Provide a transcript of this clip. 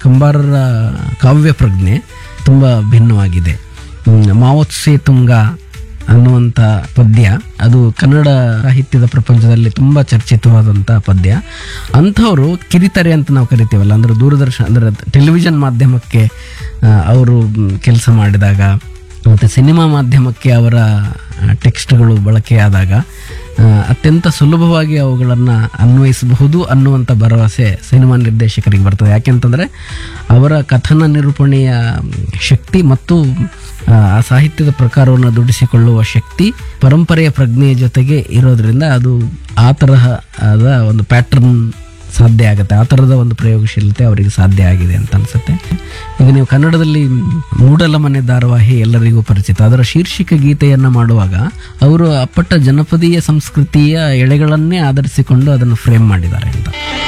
ಕಂಬಾರರ ಕಾವ್ಯ ಪ್ರಜ್ಞೆ ತುಂಬ ಭಿನ್ನವಾಗಿದೆ ಹ್ಮ್, ಮಾವೋತ್ಸೆ ತುಂಗ ಅನ್ನುವಂಥ ಪದ್ಯ ಅದು ಕನ್ನಡ ಸಾಹಿತ್ಯದ ಪ್ರಪಂಚದಲ್ಲಿ ತುಂಬ ಚರ್ಚಿತವಾದಂಥ ಪದ್ಯ ಅಂಥವರು ಕಿರಿತರೆ ಅಂತ ನಾವು ಕರಿತೀವಲ್ಲ ಅಂದ್ರೆ ದೂರದರ್ಶನ ಅಂದ್ರೆ ಟೆಲಿವಿಷನ್ ಮಾಧ್ಯಮಕ್ಕೆ ಅವರು ಕೆಲಸ ಮಾಡಿದಾಗ ಮತ್ತು ಸಿನಿಮಾ ಮಾಧ್ಯಮಕ್ಕೆ ಅವರ ಟೆಕ್ಸ್ಟ್ಗಳು ಬಳಕೆಯಾದಾಗ ಆ, ಅತ್ಯಂತ ಸುಲಭವಾಗಿ ಅವುಗಳನ್ನು ಅನ್ವಯಿಸಬಹುದು ಅನ್ನುವಂಥ ಭರವಸೆ ಸಿನಿಮಾ ನಿರ್ದೇಶಕರಿಗೆ ಬರ್ತದೆ ಯಾಕೆಂತಂದರೆ ಅವರ ಕಥನ ನಿರೂಪಣೆಯ ಶಕ್ತಿ ಮತ್ತು ಆ, ಆ ಸಾಹಿತ್ಯದ ಪ್ರಕಾರವನ್ನು ದುಡಿಸಿಕೊಳ್ಳುವ ಶಕ್ತಿ ಪರಂಪರೆಯ ಪ್ರಜ್ಞೆಯ ಜೊತೆಗೆ ಇರೋದ್ರಿಂದ ಅದು ಆ ತರಹ ಆದ ಒಂದು ಪ್ಯಾಟರ್ನ್ ಸಾಧ್ಯ ಆಗುತ್ತೆ ಆ ಥರದ ಒಂದು ಪ್ರಯೋಗಶೀಲತೆ ಅವರಿಗೆ ಸಾಧ್ಯ ಆಗಿದೆ ಅಂತ ಅನ್ಸುತ್ತೆ ಈಗ ನೀವು ಕನ್ನಡದಲ್ಲಿ ಮೂಡಲ ಮನೆ ಧಾರಾವಾಹಿ ಎಲ್ಲರಿಗೂ ಪರಿಚಿತ ಅದರ ಶೀರ್ಷಿಕ ಗೀತೆಯನ್ನು ಮಾಡುವಾಗ ಅವರು ಅಪ್ಪಟ್ಟ ಜನಪದೀಯ ಸಂಸ್ಕೃತಿಯ ಎಳೆಗಳನ್ನೇ ಆಧರಿಸಿಕೊಂಡು ಅದನ್ನು ಫ್ರೇಮ್ ಮಾಡಿದ್ದಾರೆ ಅಂತ